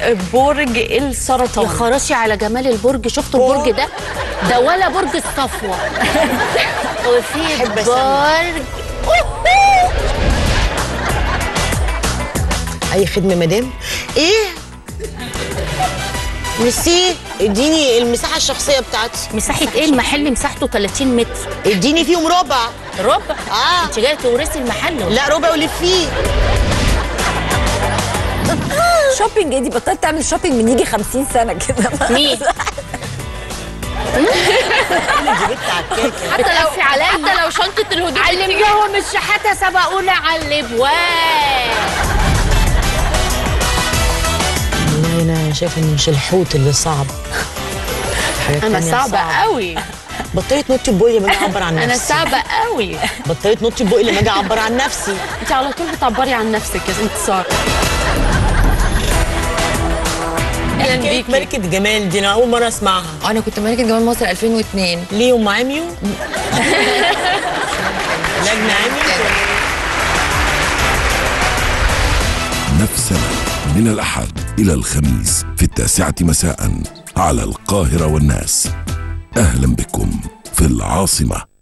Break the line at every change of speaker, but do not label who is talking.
برج
يا
السرطان
خراشي على جمال البرج شفتوا البرج ده ده ولا برج الصفوة وفي
أحب أسمع.
برج
اي خدمه مدام ايه ميرسي اديني المساحه الشخصيه بتاعتي
مساحة ايه المحل مساحته 30 متر
اديني فيهم ربع
ربع
اه
انت جايه تورثي المحل ولا
لا ربع ولفيه
شوبينج ايه دي بطلت تعمل شوبينج من يجي 50 سنه كده
مين
جبت على الكيكه
حتى لو في عليا
حتى لو شنطه الهدوم
علمناهم الشحاته سبقونا على الابواب
والله انا شايفه ان مش الحوت اللي صعب حاجات
انا
تانية
صعبه قوي
بطلت نوتي بوقي لما اجي اعبر عن
انا
نفسي
صعبه قوي
بطلت نوتي بوقي لما اجي اعبر عن نفسي
انت على طول بتعبري عن نفسك يا انتصار اهلا بيكي
ملكه جمال دي انا اول مره اسمعها
انا كنت ملكه جمال مصر 2002
ليه ام عميو لجنه عميو
نفسنا من الأحد إلى الخميس في التاسعة مساء على القاهرة والناس أهلا بكم في العاصمة